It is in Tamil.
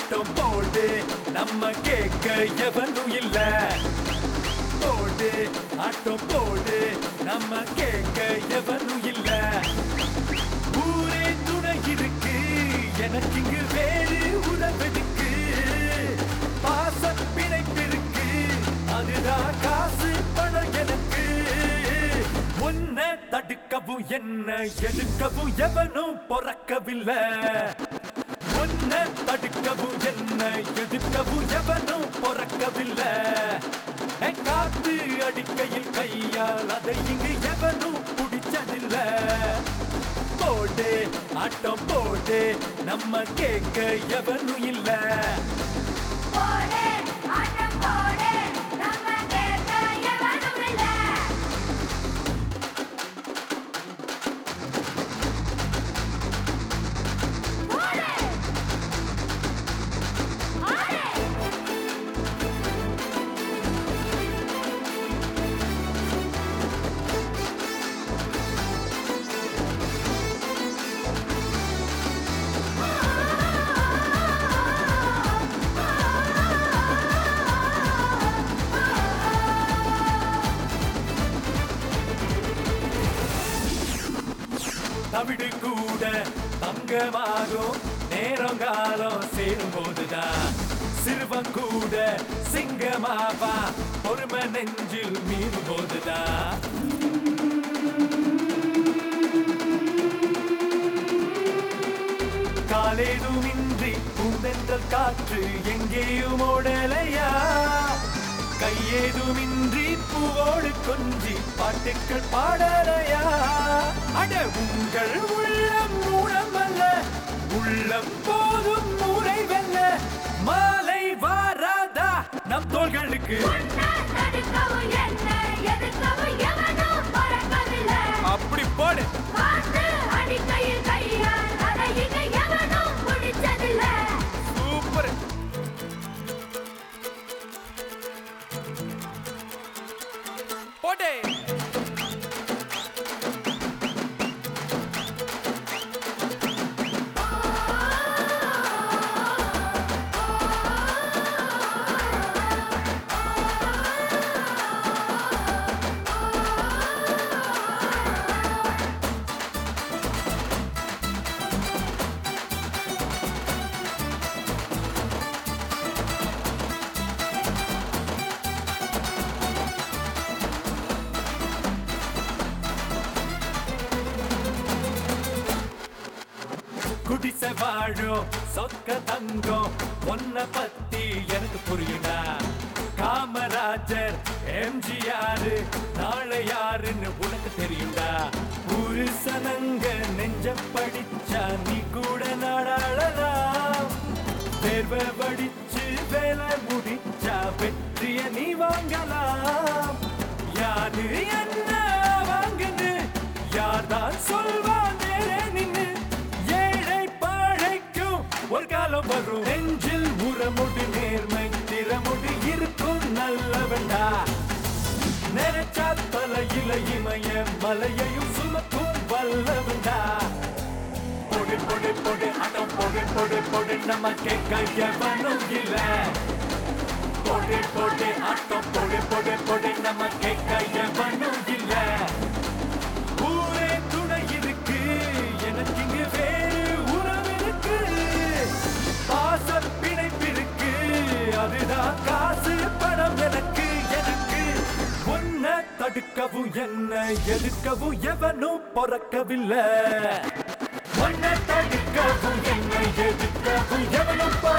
ஆட்டம் போடு நம்ம கேட்க எவனும் இல்ல போடு ஆட்டம் போடு நம்ம கேட்க எவனும் இல்ல ஊரே துணை இருக்கு எனக்கு இங்கு வேறு உறவெதுக்கு பாச பிணைப்பிருக்கு அதுதான் காசு பணம் எனக்கு உன்னை தடுக்கவும் என்ன எதுக்கவும் எவனும் பொறக்கவில்லை உன்னை தடுக்கவும் என்ன எதுக்கவும் எவனும் பொறக்கவில்லை என் காத்து அடிக்கையில் கையால் அதை இங்கு எவனும் பிடிச்சதில்லை போடு ஆட்டம் போடு நம்ம கேட்க எவனும் இல்ல போடு ஆட்டம் போடு நம்ம கேட்க எவனும் இல்ல போடு ஆடு தவிடு கூட தங்கமாகும் நேரம் காலம் சேரும் போதுதான் சிறுவன் கூட சிங்கமாவா பொறுமை நெஞ்சில் மீறும் போதுதான் காலேதுமின்றி பூந்தென்றல் காற்று எங்கேயும் ஓடலையா கையேதுமின்றி பூவோடு கொஞ்சி பாட்டுக்கள் பாடலையா அட உங்கள் உள்ளம் மூடமல்ல உள்ளம் போதும் மூளை வெல்ல மாலை வாராதா நம் தோள்களுக்கு உன்னை தடுக்கவும் என்ன எதுக்கவும் எவனும் பொறக்கவில்லை அப்படி போடு காத்து அடிக்கையில் கையால் அதை இங்கு எவனும் பிடிச்சதில்லை சூப்பர் போட்டே குடிச வாழும் சொக்க தங்கம் ஒன்ன பத்தி எனக்கு புரியுடா காமராஜர் எம்ஜிஆர் நாளை யாருன்னு உனக்கு தெரியும்டா புருஷனங்க நெஞ்ச படிச்சா நீ கூட நாடாளலாம் தேர்வை படிச்சு வேலை முடிச்சா வெற்றிய நீ வாங்கலாம் யாரு என்ன வாங்குன்னு யார்தான் சொல்வான் நேரே நின்னு ஏழை பாழைக்கும் ஒரு காலம் வரும் நெஞ்சில் உரமுடு நேர்மை திறமுடு இருக்கும் நல்லவண்டா நினைச்சா தலையில இமய மலையையும் சுமக்கும் வல்லவண்டா பொடு பொடு பொடு அடம் பொடு பொடு பொடு நம்ம கேட்க எவனும் இல்ல பொடு பொடு ஆட்டம் பொடு பொடு பொடு நம்ம கேட்க எவனும் இல்ல ஊரே துணை இருக்கு எனக்கு இங்கு வேறு உறவு இருக்கு பாச பிணைப்பிருக்கு அதுதான் காசு பணம் எனக்கு எனக்கு உன்னை தடுக்கவும் என்ன எதுக்கவும் எவனும் பொறக்கவில்லை உன்னை தடுக்கவும் என்ன எதுக்கவும் எவனும்